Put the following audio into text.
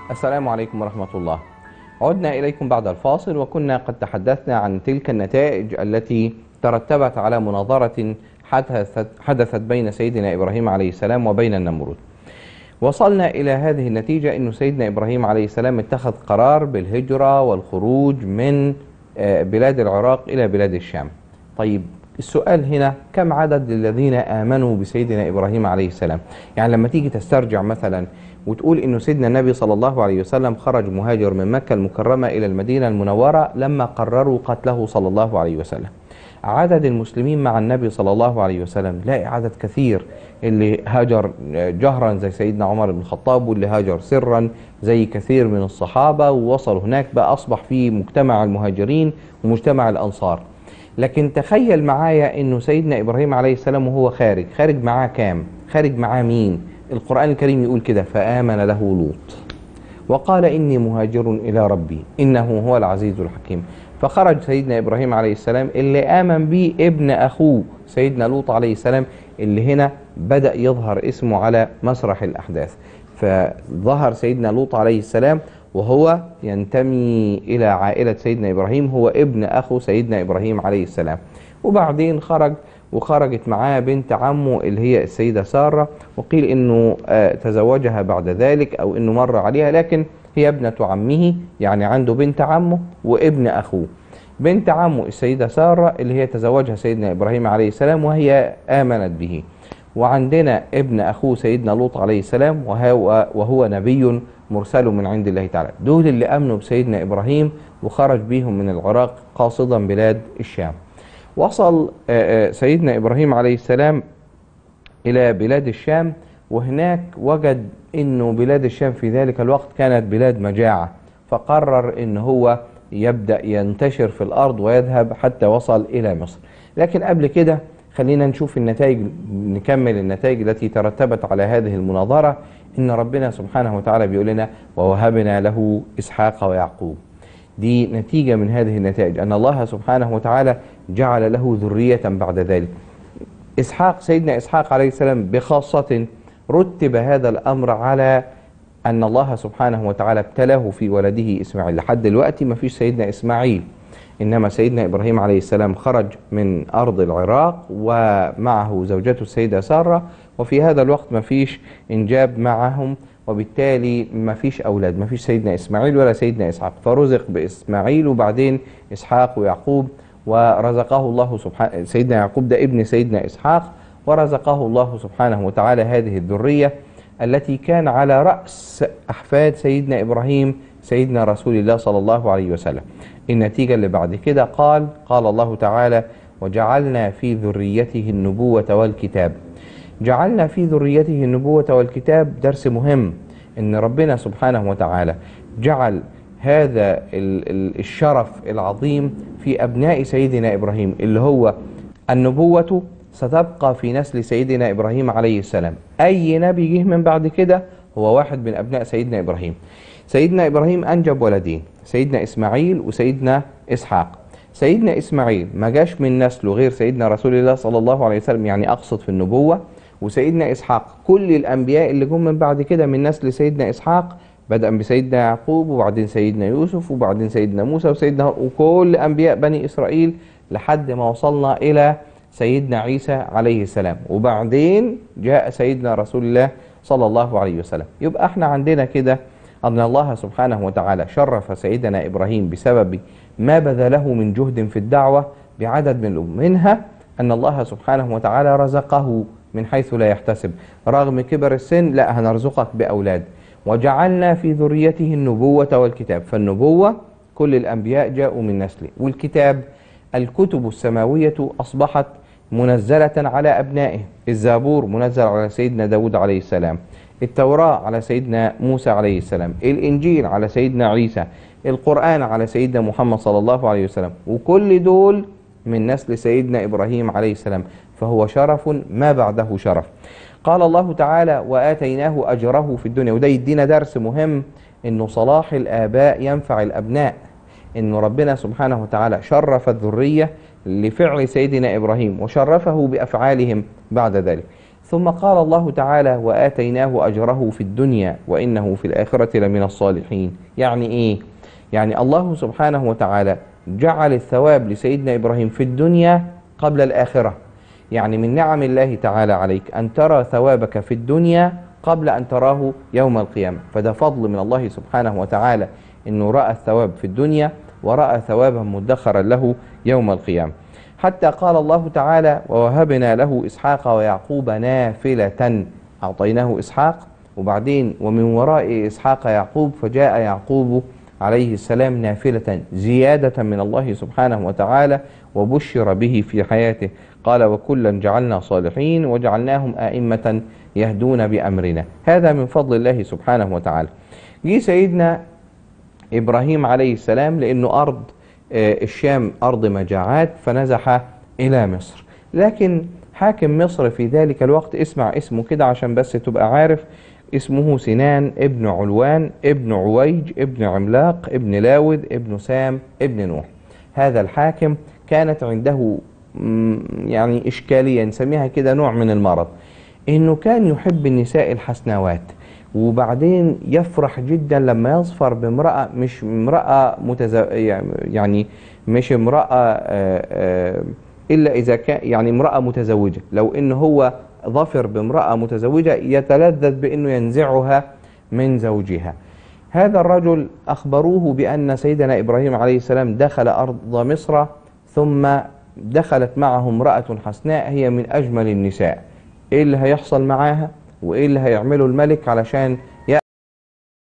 السلام عليكم ورحمة الله عدنا إليكم بعد الفاصل وكنا قد تحدثنا عن تلك النتائج التي ترتبت على مناظرة حدثت, حدثت بين سيدنا إبراهيم عليه السلام وبين النمرود وصلنا إلى هذه النتيجة أن سيدنا إبراهيم عليه السلام اتخذ قرار بالهجرة والخروج من آه، بلاد العراق إلى بلاد الشام طيب السؤال هنا كم عدد الذين آمنوا بسيدنا إبراهيم عليه السلام يعني لما تيجي تسترجع مثلا وتقول انه سيدنا النبي صلى الله عليه وسلم خرج مهاجر من مكة المكرمة الى المدينة المنورة لما قرروا قتله صلى الله عليه وسلم عدد المسلمين مع النبي صلى الله عليه وسلم لا عدد كثير اللي هاجر جهرا زي سيدنا عمر بن الخطاب واللي هاجر سرا زي كثير من الصحابة ووصل هناك بقى أصبح في مجتمع المهاجرين ومجتمع الأنصار لكن تخيل معايا انه سيدنا ابراهيم عليه السلام وهو خارج خارج معاه كام خارج معاه مين القرآن الكريم يقول كده فآمن له لوط وقال إني مهاجر إلى ربي إنه هو العزيز الحكيم فخرج سيدنا إبراهيم عليه السلام اللي آمن به ابن أخوه سيدنا لوط عليه السلام اللي هنا بدأ يظهر اسمه على مسرح الأحداث فظهر سيدنا لوط عليه السلام وهو ينتمي إلى عائلة سيدنا إبراهيم هو ابن أخو سيدنا إبراهيم عليه السلام وبعدين خرج وخرجت معاه بنت عمه اللي هي السيدة سارة وقيل انه آه، تزوجها بعد ذلك او انه مر عليها لكن هي ابنة عمه يعني عنده بنت عمه وابن اخوه بنت عمه السيدة سارة اللي هي تزوجها سيدنا ابراهيم عليه السلام وهي امنت به وعندنا ابن اخوه سيدنا لوط عليه السلام وهو, وهو نبي مرسل من عند الله تعالى دول اللي امنوا بسيدنا ابراهيم وخرج بيهم من العراق قاصدا بلاد الشام وصل آه، آه، سيدنا إبراهيم عليه السلام إلى بلاد الشام وهناك وجد أنه بلاد الشام في ذلك الوقت كانت بلاد مجاعة فقرر أنه هو يبدأ ينتشر في الأرض ويذهب حتى وصل إلى مصر لكن قبل كده خلينا نشوف النتائج نكمل النتائج التي ترتبت على هذه المناظرة إن ربنا سبحانه وتعالى بيقول لنا ووهبنا له إسحاق ويعقوب دي نتيجة من هذه النتائج أن الله سبحانه وتعالى جعل له ذرية بعد ذلك إسحاق سيدنا إسحاق عليه السلام بخاصة رتب هذا الأمر على أن الله سبحانه وتعالى ابتلاه في ولده إسماعيل لحد دلوقتي ما فيش سيدنا إسماعيل إنما سيدنا إبراهيم عليه السلام خرج من أرض العراق ومعه زوجته السيدة سارة وفي هذا الوقت ما فيش إنجاب معهم وبالتالي ما فيش أولاد ما فيش سيدنا إسماعيل ولا سيدنا إسحاق فرزق بإسماعيل وبعدين إسحاق ويعقوب ورزقه الله سبحانه سيدنا يعقوب ده ابن سيدنا إسحاق ورزقه الله سبحانه وتعالى هذه الذرية التي كان على رأس أحفاد سيدنا إبراهيم سيدنا رسول الله صلى الله عليه وسلم النتيجة اللي بعد كده قال قال الله تعالى وجعلنا في ذريته النبوة والكتاب جعلنا في ذريته النبوة والكتاب درس مهم ان ربنا سبحانه وتعالى جعل هذا الشرف العظيم في أبناء سيدنا إبراهيم اللي هو النبوة ستبقى في نسل سيدنا إبراهيم عليه السلام أي نبي جه من بعد كده هو واحد من أبناء سيدنا إبراهيم سيدنا إبراهيم أنجب ولدين سيدنا إسماعيل وسيدنا إسحاق سيدنا إسماعيل ما جاش من نسله غير سيدنا رسول الله صلى الله عليه وسلم يعني أقصد في النبوة وسيدنا إسحاق كل الأنبياء اللي جم من بعد كده من نسل سيدنا إسحاق بدءا بسيدنا يعقوب وبعدين سيدنا يوسف وبعدين سيدنا موسى وسيدنا وكل أنبياء بني إسرائيل لحد ما وصلنا إلى سيدنا عيسى عليه السلام وبعدين جاء سيدنا رسول الله صلى الله عليه وسلم يبقى احنا عندنا كده أن الله سبحانه وتعالى شرف سيدنا إبراهيم بسبب ما بذله من جهد في الدعوة بعدد من الأم منها أن الله سبحانه وتعالى رزقه من حيث لا يحتسب رغم كبر السن لا هنرزقك بأولاد وجعلنا في ذريته النبوة والكتاب فالنبوة كل الأنبياء جاءوا من نسله والكتاب الكتب السماوية أصبحت منزلة على أبنائه الزابور منزل على سيدنا داود عليه السلام التوراة على سيدنا موسى عليه السلام الإنجيل على سيدنا عيسى القرآن على سيدنا محمد صلى الله عليه وسلم وكل دول من نسل سيدنا إبراهيم عليه السلام فهو شرف ما بعده شرف قال الله تعالى وآتيناه أجره في الدنيا وده يدينا درس مهم إنه صلاح الآباء ينفع الأبناء إنه ربنا سبحانه وتعالى شرف الذرية لفعل سيدنا إبراهيم وشرفه بأفعالهم بعد ذلك ثم قال الله تعالى وآتيناه أجره في الدنيا وإنه في الآخرة لمن الصالحين يعني إيه؟ يعني الله سبحانه وتعالى جعل الثواب لسيدنا إبراهيم في الدنيا قبل الآخرة يعني من نعم الله تعالى عليك أن ترى ثوابك في الدنيا قبل أن تراه يوم القيامة فده فضل من الله سبحانه وتعالى أنه رأى الثواب في الدنيا ورأى ثوابا مدخرا له يوم القيامة حتى قال الله تعالى ووهبنا له إسحاق ويعقوب نافلة أعطيناه إسحاق وبعدين ومن وراء إسحاق يعقوب فجاء يعقوب عليه السلام نافلة زيادة من الله سبحانه وتعالى وبشر به في حياته قال وكلا جعلنا صالحين وجعلناهم أئمة يهدون بأمرنا هذا من فضل الله سبحانه وتعالى جه سيدنا إبراهيم عليه السلام لأنه أرض آه، الشام أرض مجاعات فنزح إلى مصر لكن حاكم مصر في ذلك الوقت اسمع اسمه كده عشان بس تبقى عارف اسمه سنان ابن علوان ابن عويج ابن عملاق ابن لاود ابن سام ابن نوح هذا الحاكم كانت عنده مم، يعني إشكالية نسميها كده نوع من المرض إنه كان يحب النساء الحسنوات وبعدين يفرح جدا لما يظفر بامرأة مش امرأة متزو... يعني مش امرأة آه، آه، إلا إذا كان يعني امرأة متزوجة لو إن هو ظفر بامرأة متزوجة يتلذذ بأنه ينزعها من زوجها هذا الرجل أخبروه بأن سيدنا إبراهيم عليه السلام دخل أرض مصر ثم دخلت معه امرأة حسناء هي من أجمل النساء إيه اللي هيحصل معاها وإيه اللي هيعمله الملك علشان